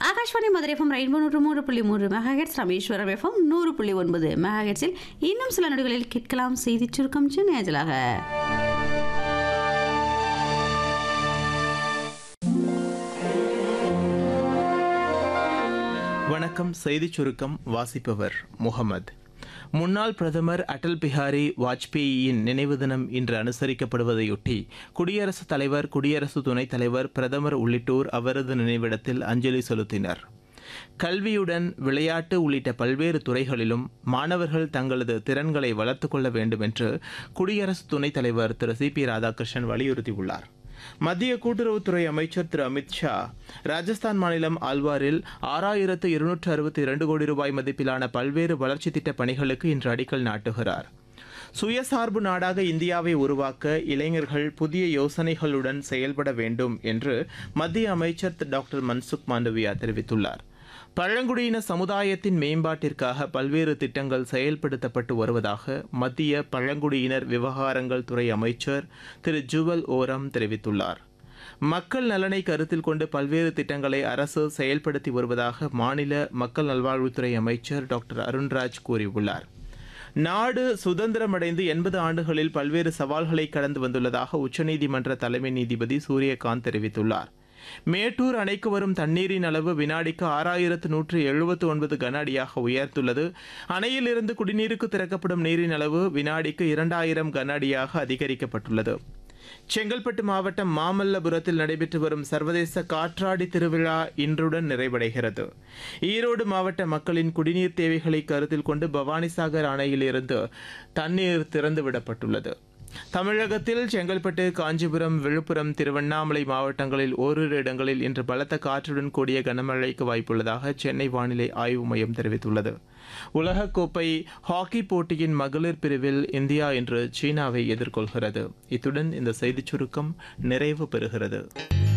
Akashvani Madurai FM rainbow நூற்று மூன்று புள்ளி மூன்று மெகாஹெட்ஸ் ராமேஸ்வரம் எஃப்எம் நூறு புள்ளி ஒன்பது மெகாஹெட்ஸில் இன்னும் சில நொடிகளில் கேட்கலாம் செய்தி சுருக்கம் சென்னையஜலாக வணக்கம் செய்திச் சுருக்கம் வாசிப்பவர் முகமது முன்னாள் பிரதமர் அடல் பிஹாரி வாஜ்பேயியின் நினைவு தினம் இன்று அனுசரிக்கப்படுவதையொட்டி குடியரசுத் தலைவர் குடியரசு துணைத் தலைவர் பிரதமர் உள்ளிட்டோர் அவரது நினைவிடத்தில் அஞ்சலி செலுத்தினர் கல்வியுடன் விளையாட்டு உள்ளிட்ட பல்வேறு துறைகளிலும் மாணவர்கள் தங்களது திறன்களை வளர்த்துக் கொள்ள வேண்டும் என்று குடியரசு துணைத் தலைவர் திரு சி பி ராதாகிருஷ்ணன் வலியுறுத்தியுள்ளார் மத்திய கூட்டுறவுத்துறை அமைச்சர் திரு அமித் ஷா ராஜஸ்தான் மாநிலம் ஆல்வாரில் ஆறாயிரத்து இருநூற்று அறுபத்தி இரண்டு கோடி ரூபாய் மதிப்பிலான பல்வேறு வளர்ச்சி திட்ட பணிகளுக்கு இன்று அடிக்கல் நாட்டுகிறார் சுயசார்பு நாடாக இந்தியாவை உருவாக்க இளைஞர்கள் புதிய யோசனைகளுடன் செயல்பட வேண்டும் என்று மத்திய அமைச்சர் திரு டாக்டர் மன்சுக் மாண்டவியா தெரிவித்துள்ளார் பழங்குடியின சமுதாயத்தின் மேம்பாட்டிற்காக பல்வேறு திட்டங்கள் செயல்படுத்தப்பட்டு வருவதாக மத்திய பழங்குடியினர் விவகாரங்கள் துறை அமைச்சர் திரு ஜுவல் ஓரம் தெரிவித்துள்ளார் மக்கள் நலனை கருத்தில் கொண்டு பல்வேறு திட்டங்களை அரசு செயல்படுத்தி வருவதாக மாநில மக்கள் நல்வாழ்வுத்துறை அமைச்சர் டாக்டர் அருண்ராஜ் கூறியுள்ளார் நாடு சுதந்திரமடைந்து எண்பது ஆண்டுகளில் பல்வேறு சவால்களை கடந்து வந்துள்ளதாக உச்சநீதிமன்ற தலைமை நீதிபதி சூரியகாந்த் தெரிவித்துள்ளார் மேட்டூர் அணைக்கு வரும் தண்ணீரின் அளவு வினாடிக்கு ஆறாயிரத்து நூற்று எழுபத்து ஒன்பது கன அடியாக உயர்த்துள்ளது அணையிலிருந்து குடிநீருக்கு திறக்கப்படும் நீரின் அளவு வினாடிக்கு இரண்டாயிரம் கன அடியாக அதிகரிக்கப்பட்டுள்ளது செங்கல்பட்டு மாவட்டம் மாமல்லபுரத்தில் நடைபெற்று வரும் சர்வதேச காற்றாடி திருவிழா இன்றுடன் நிறைவடைகிறது ஈரோடு மாவட்ட மக்களின் குடிநீர் தேவைகளை கருத்தில் கொண்டு பவானிசாகர் அணையிலிருந்து தண்ணீர் திறந்துவிடப்பட்டுள்ளது தமிழகத்தில் செங்கல்பட்டு காஞ்சிபுரம் விழுப்புரம் திருவண்ணாமலை மாவட்டங்களில் ஓரிரு இடங்களில் இன்று பலத்த காற்றுடன் கூடிய கனமழைக்கு வாய்ப்புள்ளதாக சென்னை வானிலை ஆய்வு மையம் தெரிவித்துள்ளது உலகக்கோப்பை ஹாக்கி போட்டியின் மகளிர் பிரிவில் இந்தியா இன்று சீனாவை எதிர்கொள்கிறது இத்துடன் இந்த செய்திச் சுருக்கம் நிறைவு பெறுகிறது